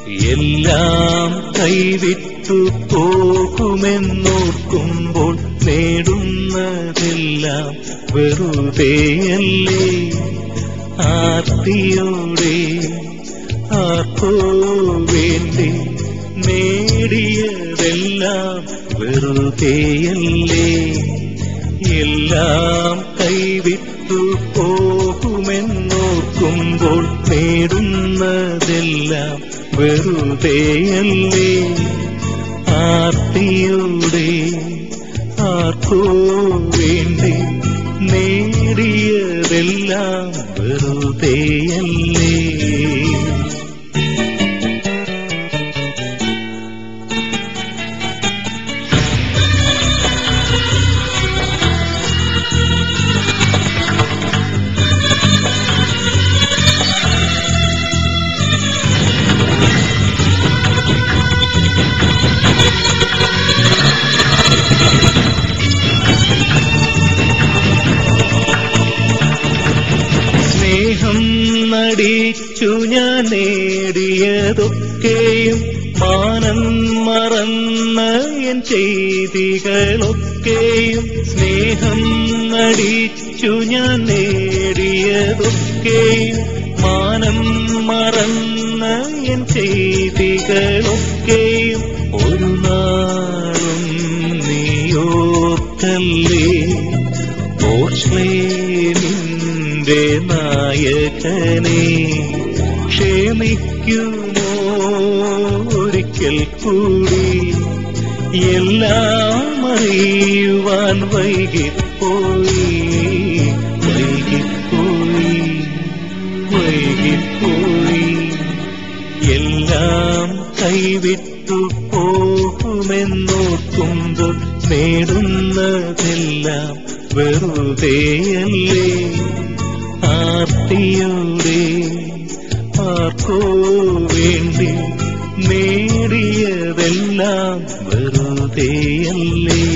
എല്ലാം കൈവിട്ടു പോകുമെന്നോർക്കുമ്പോൾ നേടുന്നതെല്ലാം വെറുതെയല്ലേ ആർത്തിയോടെ ആർക്കോ വേണ്ടി നേടിയതെല്ലാം വെറുതെയല്ലേ എല്ലാം കൈവിട്ടു പോകുമെന്നോർക്കുമ്പോൾ നേടുന്നതെല്ലാം വെറുതെയല്ലേ ആർത്തിയോടെ ആർക്കോ വേണ്ടി നേടിയതെല്ലാം വെറുതെയല്ലേ സ്നേഹം നടിച്ചു ഞാൻ നേടിയതൊക്കെയും മാനം മറന്ന എൻ ചെയ്തികളൊക്കെയും സ്നേഹം നടിച്ചു ഞാൻ നേടിയതൊക്കെയും മാനം മറന്ന എൻ ചെയ്തികളൊക്കെയും ഒരു നാളും നീയോർക്കല്ലേ ഓർഷ്ലേ നിന്റെ നായകനെ ക്ഷമിക്കുമോ ഒരിക്കൽ കൂടി എല്ലാം അറിയുവാൻ വൈകിപ്പോയി വൈകിപ്പോയി വൈകിപ്പോയി എല്ലാം കൈവിട്ടു പോകുമെന്നോർക്കുമ്പോൾ നേടുന്നതെല്ലാം വെറുതെയല്ലേ ആർത്തിയോടെ ആർക്കോ വേണ്ടി നേടിയതെല്ലാം വെറുതെയല്ലേ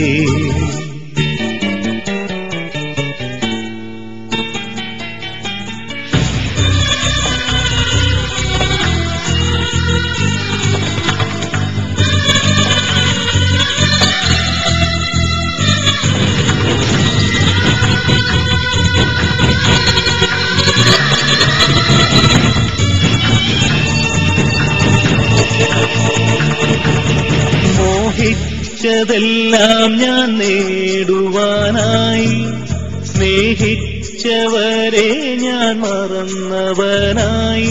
മോഹിച്ചതെല്ലാം ഞാൻ നേടുവാനായി സ്നേഹിച്ചവരെ ഞാൻ മറന്നവനായി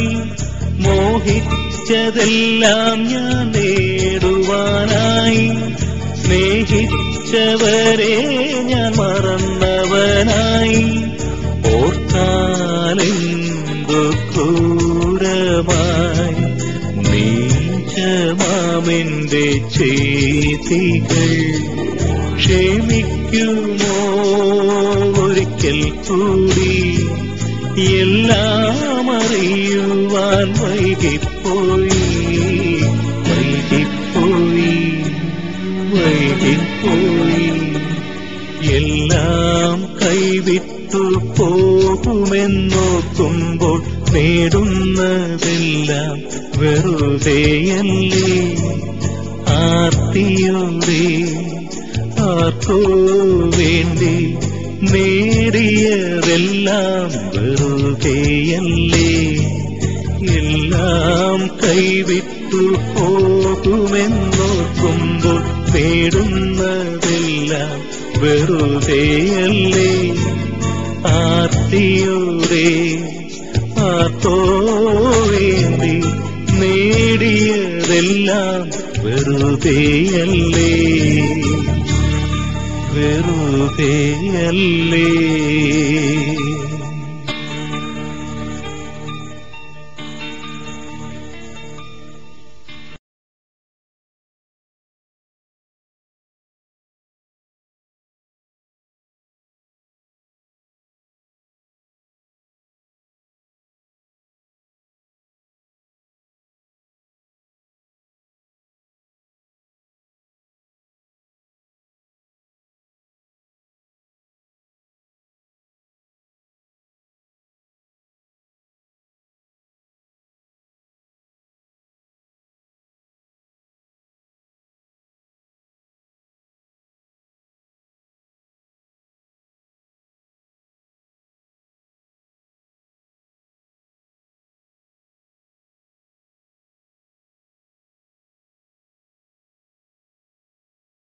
മോഹിച്ചതെല്ലാം ഞാൻ നേടുവാനായി സ്നേഹിച്ചവരെ ഞാൻ മറന്നവനായി ഓർത്താലെന്തു ക്രൂരമായി നീചമാമെന്റെ ചെയ്തികൾ ക്ഷമിക്കുമോ ഒരിക്കൽ കൂടി എല്ലാം അറിയുവാൻ വൈകിപ്പോയി വൈകിപ്പോയി വൈകിപ്പോയി എല്ലാം കൈവിട്ടു പോകുമെന്നോർക്കുമ്പോൾ നേടുന്നതെല്ലാം വെറുതെയല്ലേ ആർത്തിയോടെ ആർക്കോ വേണ്ടി നേടിയതെല്ലാം വെറുതെയല്ലേ എല്ലാം കൈവിട്ടു പോകുമെന്നോർക്കുമ്പോൾ നേടുന്നതെല്ലാം വെറുതെയല്ലേ ആർത്തിയോടെ ആർത്തോ വേണ്ടി നേടിയതെല്ലാം വെറുതെയല്ലേ വെറുതെയല്ലേ